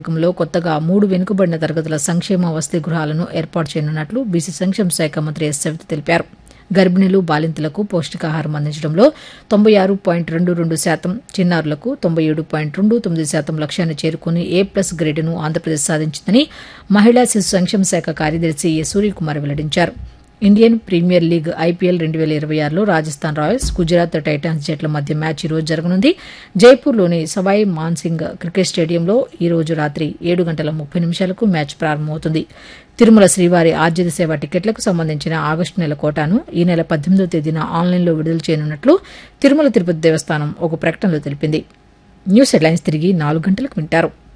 లో కొత్తగా మూడు వెనుకబడిన తరగతుల సంక్షేమ వసతి గృహాలను ఏర్పాటు చేయనున్నట్లు బీసీ సంక్షేమ శాఖ మంత్రి ఎస్ సవిత తెలిపారు గర్భిణీలు బాలింతలకు పౌష్టికాహారం అందించడంలో తొంభై ఆరు పాయింట్ రెండు రెండు శాతం చిన్నారులకు తొంభై ఏడు పాయింట్ రెండు తొమ్మిది శాతం లక్ష్యాన్ని చేరుకుని ఏ ప్లస్ గ్రేడ్ను ఆంధ్రప్రదేశ్ సాధించిందని మహిళా శిశు సంక్షేమ శాఖ కార్యదర్శి ఎ సూర్యకుమార్ వెల్లడించారు ఇండియన్ ప్రీమియర్ లీగ్ ఐపీఎల్ రెండు వేల ఇరవై ఆరులో రాజస్థాన్ రాయల్స్ గుజరాత్ టైటాన్స్ జట్ల మధ్య మ్యాచ్ ఈ రోజు జరగనుంది జైపూర్లోని సవాయ్ మాన్సింగ్ క్రికెట్ స్టేడియంలో ఈ రోజు రాత్రి ఏడు గంటల ముప్పై నిమిషాలకు మ్యాచ్ ప్రారంభమవుతుంది తిరుమల శ్రీవారి ఆర్జిత సేవ టికెట్లకు సంబంధించిన ఆగస్టు నెల కోటాను ఈ నెల పద్దెనిమిదో తేదీన ఆన్లైన్లో విడుదల చేయనున్నట్లు తిరుమల తిరుపతి దేవస్థానం ఒక ప్రకటనలో తెలిపింది న్యూస్ హెడ్లైన్స్ తిరిగి నాలుగు గంటలకు వింటారు